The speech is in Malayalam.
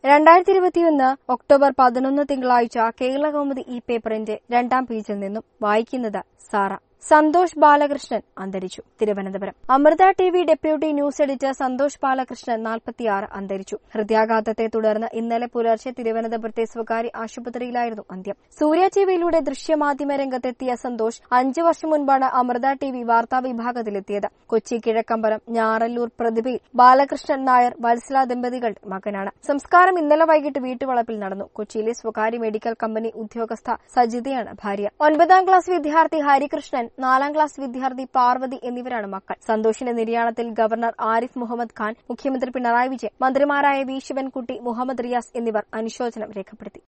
രണ്ടായിരത്തി ഇരുപത്തിയൊന്ന് ഒക്ടോബർ പതിനൊന്ന് തിങ്കളാഴ്ച കേരള കൗമുദി ഈ പേപ്പറിന്റെ രണ്ടാം പേജിൽ നിന്നും വായിക്കുന്നത് സാറ സന്തോഷ് ബാലകൃഷ്ണൻ അന്തരിച്ചു Thiruvananthapuram Amrita T V deputy news editor Santhosh Balakrishnan നാൽപ്പത്തിയാറ് അന്തരിച്ചു ഹൃദയാഘാതത്തെ തുടർന്ന് ഇന്നലെ പുലർച്ചെ തിരുവനന്തപുരത്തെ സ്വകാര്യ ആശുപത്രിയിലായിരുന്നു അന്ത്യം സൂര്യ ടിവിയിലൂടെ ദൃശ്യമാധ്യമ രംഗത്തെത്തിയ സന്തോഷ് അഞ്ചു വർഷം മുൻപാണ് അമൃത ടി വി വാർത്താ വിഭാഗത്തിലെത്തിയത് കൊച്ചി കിഴക്കമ്പലം ഞാറല്ലൂർ പ്രതിഭയിൽ ബാലകൃഷ്ണൻ നായർ വത്സല ദമ്പതികളുടെ മകനാണ് സംസ്കാരം ഇന്നലെ വൈകിട്ട് വീട്ടുവളപ്പിൽ നടന്നു കൊച്ചിയിലെ സ്വകാര്യ മെഡിക്കൽ കമ്പനി ഉദ്യോഗസ്ഥ സജിതയാണ് ഭാര്യ ഒൻപതാം ക്ലാസ് വിദ്യാർത്ഥി ഹരികൃഷ്ണൻ നാലാം ക്ലാസ് വിദ്യാർത്ഥി പാർവതി എന്നിവരാണ് മക്കൾ സന്തോഷിന്റെ നിര്യാണത്തിൽ ഗവർണർ ആരിഫ് മുഹമ്മദ് ഖാൻ മുഖ്യമന്ത്രി പിണറായി വിജയൻ മന്ത്രിമാരായ വി ശിവൻകുട്ടി മുഹമ്മദ് റിയാസ് എന്നിവർ അനുശോചനം രേഖപ്പെടുത്തി